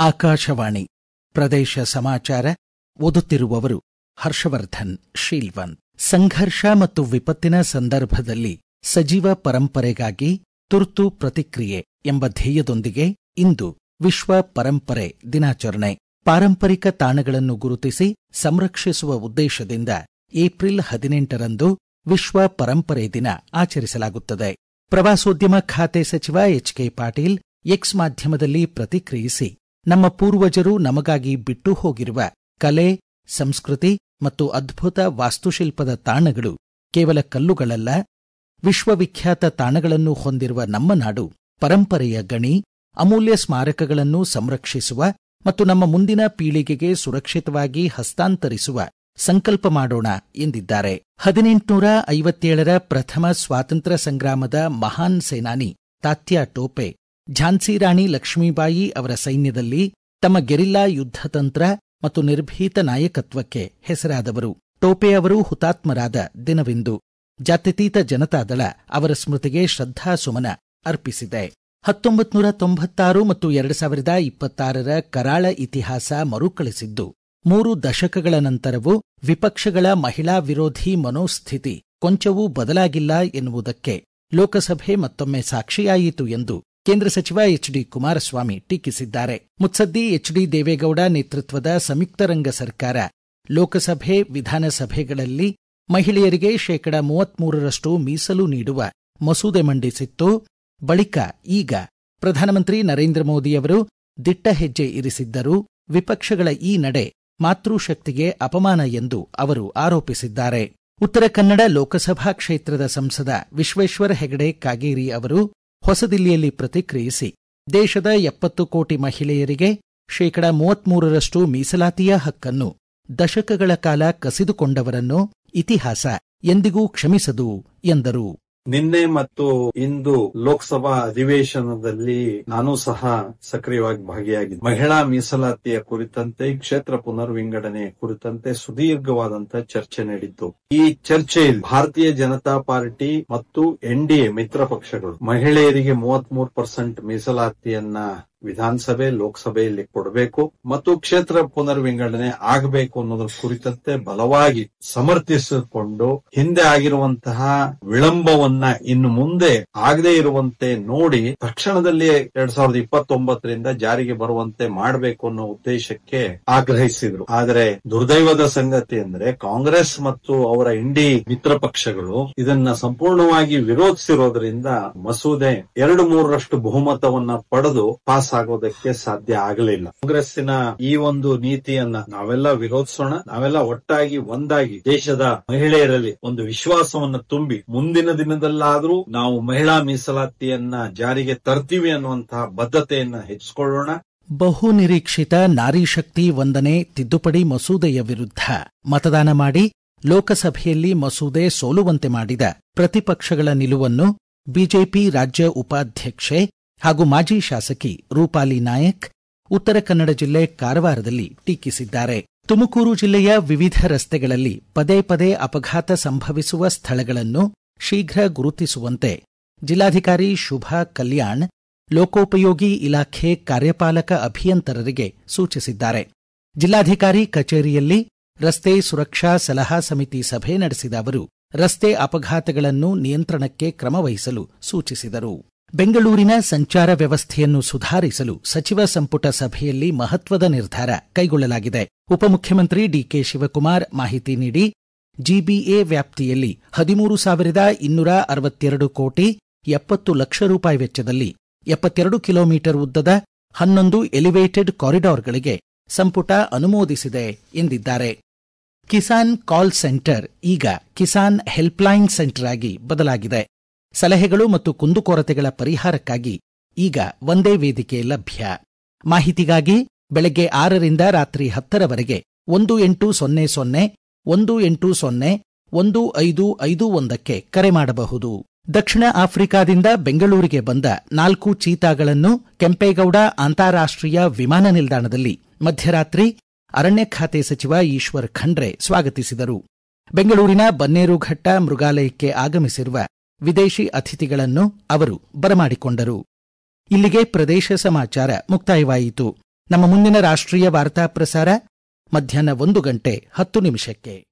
ಆಕಾಶವಾಣಿ ಪ್ರದೇಶ ಸಮಾಚಾರ ಓದುತ್ತಿರುವವರು ಹರ್ಷವರ್ಧನ್ ಶೀಲ್ವಂತ್ ಸಂಘರ್ಷ ಮತ್ತು ವಿಪತ್ತಿನ ಸಂದರ್ಭದಲ್ಲಿ ಸಜೀವ ಪರಂಪರೆಗಾಗಿ ತುರ್ತು ಪ್ರತಿಕ್ರಿಯೆ ಎಂಬ ಧ್ಯೇಯದೊಂದಿಗೆ ಇಂದು ವಿಶ್ವ ಪರಂಪರೆ ದಿನಾಚರಣೆ ಪಾರಂಪರಿಕ ತಾಣಗಳನ್ನು ಗುರುತಿಸಿ ಸಂರಕ್ಷಿಸುವ ಉದ್ದೇಶದಿಂದ ಏಪ್ರಿಲ್ ಹದಿನೆಂಟರಂದು ವಿಶ್ವ ಪರಂಪರೆ ದಿನ ಆಚರಿಸಲಾಗುತ್ತದೆ ಪ್ರವಾಸೋದ್ಯಮ ಖಾತೆ ಸಚಿವ ಎಚ್ ಕೆ ಪಾಟೀಲ್ ಎಕ್ಸ್ ಮಾಧ್ಯಮದಲ್ಲಿ ಪ್ರತಿಕ್ರಿಯಿಸಿ ನಮ್ಮ ಪೂರ್ವಜರು ನಮಗಾಗಿ ಬಿಟ್ಟು ಹೋಗಿರುವ ಕಲೆ ಸಂಸ್ಕೃತಿ ಮತ್ತು ಅದ್ಭುತ ವಾಸ್ತುಶಿಲ್ಪದ ತಾಣಗಳು ಕೇವಲ ಕಲ್ಲುಗಳಲ್ಲ ವಿಶ್ವವಿಖ್ಯಾತ ತಾಣಗಳನ್ನು ಹೊಂದಿರುವ ನಮ್ಮ ನಾಡು ಪರಂಪರೆಯ ಗಣಿ ಅಮೂಲ್ಯ ಸ್ಮಾರಕಗಳನ್ನು ಸಂರಕ್ಷಿಸುವ ಮತ್ತು ನಮ್ಮ ಮುಂದಿನ ಪೀಳಿಗೆಗೆ ಸುರಕ್ಷಿತವಾಗಿ ಹಸ್ತಾಂತರಿಸುವ ಸಂಕಲ್ಪ ಮಾಡೋಣ ಎಂದಿದ್ದಾರೆ ಹದಿನೆಂಟುನೂರ ಐವತ್ತೇಳರ ಪ್ರಥಮ ಸ್ವಾತಂತ್ರ್ಯ ಸಂಗ್ರಾಮದ ಮಹಾನ್ ಸೇನಾನಿ ತಾತ್ಯಾ ಟೋಪೆ ಝಾನ್ಸಿ ರಾಣಿ ಲಕ್ಷ್ಮೀಬಾಯಿ ಅವರ ಸೈನ್ಯದಲ್ಲಿ ತಮ್ಮ ಗೆರಿಲ್ಲಾ ಯುದ್ಧತಂತ್ರ ಮತ್ತು ನಿರ್ಭೀತ ನಾಯಕತ್ವಕ್ಕೆ ಹೆಸರಾದವರು ಟೋಪೆ ಅವರು ಹುತಾತ್ಮರಾದ ದಿನವಿಂದು ಜಾತ್ಯತೀತ ಜನತಾದಳ ಅವರ ಸ್ಮೃತಿಗೆ ಶ್ರದ್ಧಾಸುಮನ ಅರ್ಪಿಸಿದೆ ಹತ್ತೊಂಬತ್ತು ನೂರ ತೊಂಬತ್ತಾರು ಮತ್ತು ಎರಡು ಸಾವಿರದ ಇಪ್ಪತ್ತಾರರ ಕರಾಳ ಇತಿಹಾಸ ಮರುಕಳಿಸಿದ್ದು ಮೂರು ದಶಕಗಳ ನಂತರವೂ ವಿಪಕ್ಷಗಳ ಮಹಿಳಾ ವಿರೋಧಿ ಮನೋಸ್ಥಿತಿ ಕೊಂಚವೂ ಬದಲಾಗಿಲ್ಲ ಎನ್ನುವುದಕ್ಕೆ ಲೋಕಸಭೆ ಮತ್ತೊಮ್ಮೆ ಸಾಕ್ಷಿಯಾಯಿತು ಎಂದು ಕೇಂದ್ರ ಸಚಿವ ಎಚ್ ಡಿ ಕುಮಾರಸ್ವಾಮಿ ಟೀಕಿಸಿದ್ದಾರೆ ಮುತ್ಸದ್ದಿ ಎಚ್ ಡಿ ದೇವೇಗೌಡ ನೇತೃತ್ವದ ಸಂಯುಕ್ತ ರಂಗ ಸರ್ಕಾರ ಲೋಕಸಭೆ ವಿಧಾನಸಭೆಗಳಲ್ಲಿ ಮಹಿಳೆಯರಿಗೆ ಶೇಕಡ ಮೂವತ್ಮೂರರಷ್ಟು ಮೀಸಲು ನೀಡುವ ಮಸೂದೆ ಮಂಡಿಸಿತ್ತು ಬಳಿಕ ಈಗ ಪ್ರಧಾನಮಂತ್ರಿ ನರೇಂದ್ರ ಮೋದಿಯವರು ದಿಟ್ಟ ಹೆಜ್ಜೆ ಇರಿಸಿದ್ದರೂ ವಿಪಕ್ಷಗಳ ಈ ನಡೆ ಮಾತೃಶಕ್ತಿಗೆ ಅಪಮಾನ ಎಂದು ಅವರು ಆರೋಪಿಸಿದ್ದಾರೆ ಉತ್ತರ ಕನ್ನಡ ಲೋಕಸಭಾ ಕ್ಷೇತ್ರದ ಸಂಸದ ವಿಶ್ವೇಶ್ವರ ಹೆಗಡೆ ಕಾಗೇರಿ ಅವರು ಹೊಸದಿಲ್ಲಿಯಲ್ಲಿ ಪ್ರತಿಕ್ರಿಯಿಸಿ ದೇಶದ ಎಪ್ಪತ್ತು ಕೋಟಿ ಮಹಿಳೆಯರಿಗೆ ಶೇಕಡ ಮೂವತ್ಮೂರರಷ್ಟು ಮೀಸಲಾತಿಯ ಹಕ್ಕನ್ನು ದಶಕಗಳ ಕಾಲ ಕಸಿದುಕೊಂಡವರನ್ನು ಇತಿಹಾಸ ಎಂದಿಗೂ ಕ್ಷಮಿಸದು ಎಂದರು ನಿನ್ನೆ ಮತ್ತು ಇಂದು ಲೋಕಸಭಾ ಅಧಿವೇಶನದಲ್ಲಿ ನಾನು ಸಹ ಸಕ್ರಿಯವಾಗಿ ಭಾಗಿಯಾಗಿದ್ದೆ ಮಹಿಳಾ ಮೀಸಲಾತಿಯ ಕುರಿತಂತೆ ಕ್ಷೇತ್ರ ಪುನರ್ವಿಂಗಡಣೆ ಕುರಿತಂತೆ ಸುದೀರ್ಘವಾದಂತಹ ಚರ್ಚೆ ನಡೆಯಿತು ಈ ಚರ್ಚೆಯಲ್ಲಿ ಭಾರತೀಯ ಜನತಾ ಪಾರ್ಟಿ ಮತ್ತು ಎನ್ಡಿಎ ಮಿತ್ರ ಪಕ್ಷಗಳು ಮಹಿಳೆಯರಿಗೆ ಮೂವತ್ತ್ ಮೂರು ಪರ್ಸೆಂಟ್ ಮೀಸಲಾತಿಯನ್ನ ವಿಧಾನಸಭೆ ಲೋಕಸಭೆಯಲ್ಲಿ ಕೊಡಬೇಕು ಮತ್ತು ಕ್ಷೇತ್ರ ಪುನರ್ವಿಂಗಡಣೆ ಆಗಬೇಕು ಅನ್ನೋದ್ರ ಕುರಿತಂತೆ ಬಲವಾಗಿ ಸಮರ್ಥಿಸಿಕೊಂಡು ಹಿಂದೆ ಆಗಿರುವಂತಹ ವಿಳಂಬವನ್ನ ಇನ್ನು ಮುಂದೆ ಆಗದೇ ಇರುವಂತೆ ನೋಡಿ ತಕ್ಷಣದಲ್ಲಿ ಎರಡ್ ಸಾವಿರದ ಇಪ್ಪತ್ತೊಂಬತ್ತರಿಂದ ಜಾರಿಗೆ ಬರುವಂತೆ ಮಾಡಬೇಕು ಅನ್ನೋ ಉದ್ದೇಶಕ್ಕೆ ಆಗ್ರಹಿಸಿದ್ರು ಆದರೆ ದುರ್ದೈವದ ಸಂಗತಿ ಅಂದ್ರೆ ಕಾಂಗ್ರೆಸ್ ಮತ್ತು ಅವರ ಇಂಡಿ ಮಿತ್ರ ಪಕ್ಷಗಳು ಇದನ್ನ ಸಂಪೂರ್ಣವಾಗಿ ವಿರೋಧಿಸಿರೋದ್ರಿಂದ ಮಸೂದೆ ಎರಡು ಮೂರರಷ್ಟು ಬಹುಮತವನ್ನ ಪಡೆದು ಪಾಸ್ ಆಗೋದಕ್ಕೆ ಸಾಧ್ಯ ಆಗಲಿಲ್ಲ ಕಾಂಗ್ರೆಸ್ಸಿನ ಈ ಒಂದು ನೀತಿಯನ್ನ ನಾವೆಲ್ಲ ವಿರೋಧಿಸೋಣ ನಾವೆಲ್ಲ ಒಟ್ಟಾಗಿ ಒಂದಾಗಿ ದೇಶದ ಮಹಿಳೆಯರಲ್ಲಿ ಒಂದು ವಿಶ್ವಾಸವನ್ನ ತುಂಬಿ ಮುಂದಿನ ದಿನದಲ್ಲಾದ್ರೂ ನಾವು ಮಹಿಳಾ ಮೀಸಲಾತಿಯನ್ನ ಜಾರಿಗೆ ತರ್ತೀವಿ ಅನ್ನುವಂತಹ ಬದ್ಧತೆಯನ್ನ ಹೆಚ್ಚಿಕೊಳ್ಳೋಣ ಬಹು ನಿರೀಕ್ಷಿತ ನಾರಿಶಕ್ತಿ ವಂದನೆ ತಿದ್ದುಪಡಿ ಮಸೂದೆಯ ವಿರುದ್ಧ ಮತದಾನ ಮಾಡಿ ಲೋಕಸಭೆಯಲ್ಲಿ ಮಸೂದೆ ಸೋಲುವಂತೆ ಮಾಡಿದ ಪ್ರತಿಪಕ್ಷಗಳ ನಿಲುವನ್ನು ಬಿಜೆಪಿ ರಾಜ್ಯ ಉಪಾಧ್ಯಕ್ಷೆ ಹಾಗೂ ಮಾಜಿ ಶಾಸಕಿ ರೂಪಾಲಿ ನಾಯಕ್ ಉತ್ತರ ಕನ್ನಡ ಜಿಲ್ಲೆ ಕಾರವಾರದಲ್ಲಿ ಟೀಕಿಸಿದ್ದಾರೆ ತುಮಕೂರು ಜಿಲ್ಲೆಯ ವಿವಿಧ ರಸ್ತೆಗಳಲ್ಲಿ ಪದೇ ಪದೇ ಅಪಘಾತ ಸಂಭವಿಸುವ ಸ್ಥಳಗಳನ್ನು ಶೀಘ್ರ ಗುರುತಿಸುವಂತೆ ಜಿಲ್ಲಾಧಿಕಾರಿ ಶುಭಾ ಕಲ್ಯಾಣ್ ಲೋಕೋಪಯೋಗಿ ಇಲಾಖೆ ಕಾರ್ಯಪಾಲಕ ಅಭಿಯಂತರರಿಗೆ ಸೂಚಿಸಿದ್ದಾರೆ ಜಿಲ್ಲಾಧಿಕಾರಿ ಕಚೇರಿಯಲ್ಲಿ ರಸ್ತೆ ಸುರಕ್ಷಾ ಸಲಹಾ ಸಮಿತಿ ಸಭೆ ನಡೆಸಿದ ಅವರು ರಸ್ತೆ ಅಪಘಾತಗಳನ್ನು ನಿಯಂತ್ರಣಕ್ಕೆ ಕ್ರಮವಹಿಸಲು ಸೂಚಿಸಿದರು ಬೆಂಗಳೂರಿನ ಸಂಚಾರ ವ್ಯವಸ್ಥೆಯನ್ನು ಸುಧಾರಿಸಲು ಸಚಿವ ಸಂಪುಟ ಸಭೆಯಲ್ಲಿ ಮಹತ್ವದ ನಿರ್ಧಾರ ಕೈಗೊಳ್ಳಲಾಗಿದೆ ಉಪಮುಖ್ಯಮಂತ್ರಿ ಡಿಕೆ ಶಿವಕುಮಾರ್ ಮಾಹಿತಿ ನೀಡಿ ಜಿಬಿಎ ವ್ಯಾಪ್ತಿಯಲ್ಲಿ ಹದಿಮೂರು ಸಾವಿರದ ಇನ್ನೂರ ಅರವತ್ತೆರಡು ಕೋಟಿ ಎಪ್ಪತ್ತು ಲಕ್ಷ ರೂಪಾಯಿ ವೆಚ್ಚದಲ್ಲಿ ಎಪ್ಪತ್ತೆರಡು ಕಿಲೋಮೀಟರ್ ಉದ್ದದ ಹನ್ನೊಂದು ಎಲಿವೇಟೆಡ್ ಕಾರಿಡಾರ್ಗಳಿಗೆ ಸಂಪುಟ ಅನುಮೋದಿಸಿದೆ ಎಂದಿದ್ದಾರೆ ಕಿಸಾನ್ ಕಾಲ್ ಸೆಂಟರ್ ಈಗ ಕಿಸಾನ್ ಹೆಲ್ಪ್ಲೈನ್ ಸೆಂಟರ್ ಆಗಿ ಬದಲಾಗಿದೆ ಸಲಹೆಗಳು ಮತ್ತು ಕುಂದುಕೊರತೆಗಳ ಪರಿಹಾರಕ್ಕಾಗಿ ಈಗ ಒಂದೇ ವೇದಿಕೆ ಲಭ್ಯ ಮಾಹಿತಿಗಾಗಿ ಬೆಳಗ್ಗೆ ಆರರಿಂದ ರಾತ್ರಿ ಹತ್ತರವರೆಗೆ ಒಂದು ಎಂಟು ಸೊನ್ನೆ ಸೊನ್ನೆ ಒಂದು ಎಂಟು ಸೊನ್ನೆ ಒಂದು ಐದು ಐದು ಒಂದಕ್ಕೆ ಕರೆ ಮಾಡಬಹುದು ದಕ್ಷಿಣ ಆಫ್ರಿಕಾದಿಂದ ಬೆಂಗಳೂರಿಗೆ ಬಂದ ನಾಲ್ಕು ಚೀತಾಗಳನ್ನು ಕೆಂಪೇಗೌಡ ಅಂತಾರಾಷ್ಟ್ರೀಯ ವಿಮಾನ ನಿಲ್ದಾಣದಲ್ಲಿ ಮಧ್ಯರಾತ್ರಿ ಅರಣ್ಯ ಖಾತೆ ಸಚಿವ ಈಶ್ವರ್ ಖಂಡ್ರೆ ಸ್ವಾಗತಿಸಿದರು ಬೆಂಗಳೂರಿನ ಬನ್ನೇರುಘಟ್ಟ ಮೃಗಾಲಯಕ್ಕೆ ಆಗಮಿಸಿರುವ ವಿದೇಶಿ ಅತಿಥಿಗಳನ್ನು ಅವರು ಬರಮಾಡಿಕೊಂಡರು ಇಲ್ಲಿಗೆ ಪ್ರದೇಶ ಸಮಾಚಾರ ಮುಕ್ತಾಯವಾಯಿತು ನಮ್ಮ ಮುಂದಿನ ರಾಷ್ಟ್ರೀಯ ವಾರ್ತಾ ಪ್ರಸಾರ ಮಧ್ಯಾಹ್ನ ಒಂದು ಗಂಟೆ ಹತ್ತು ನಿಮಿಷಕ್ಕೆ